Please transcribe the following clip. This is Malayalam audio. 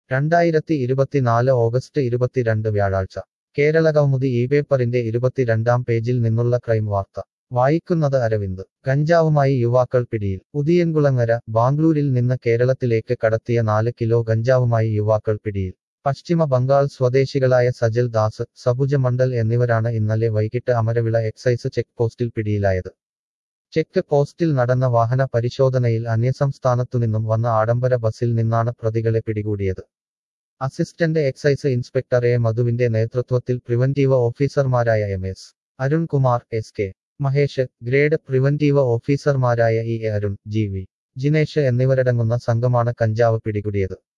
രണ്ടായിരത്തി ഇരുപത്തിനാല് ഓഗസ്റ്റ് ഇരുപത്തിരണ്ട് വ്യാഴാഴ്ച കേരളകൗമുദി ഈ പേപ്പറിന്റെ ഇരുപത്തിരണ്ടാം പേജിൽ നിന്നുള്ള ക്രൈം വാർത്ത വായിക്കുന്നത് അരവിന്ദ് ഗഞ്ചാവുമായി യുവാക്കൾ പിടിയിൽ ഉദിയൻകുളങ്ങര ബാംഗ്ലൂരിൽ നിന്ന് കേരളത്തിലേക്ക് കടത്തിയ നാല് കിലോ ഗഞ്ചാവുമായി യുവാക്കൾ പിടിയിൽ പശ്ചിമ ബംഗാൾ സ്വദേശികളായ സജൽ ദാസ് സബുജ മണ്ഡൽ എന്നിവരാണ് ഇന്നലെ വൈകിട്ട് അമരവിള എക്സൈസ് ചെക്ക് പോസ്റ്റിൽ പിടിയിലായത് ചെക്ക് പോസ്റ്റിൽ നടന്ന വാഹന പരിശോധനയിൽ അന്യസംസ്ഥാനത്തുനിന്നും വന്ന ആഡംബര ബസിൽ നിന്നാണ് പ്രതികളെ പിടികൂടിയത് അസിസ്റ്റന്റ് എക്സൈസ് ഇൻസ്പെക്ടർ എ മധുവിന്റെ നേതൃത്വത്തിൽ പ്രിവന്റീവ് ഓഫീസർമാരായ M S Arunkumar S K Mahesh grade preventive ഓഫീസർമാരായ E A Arun G V Jinesh എന്നിവരടങ്ങുന്ന സംഘമാണ് കഞ്ചാവ് പിടികൂടിയത്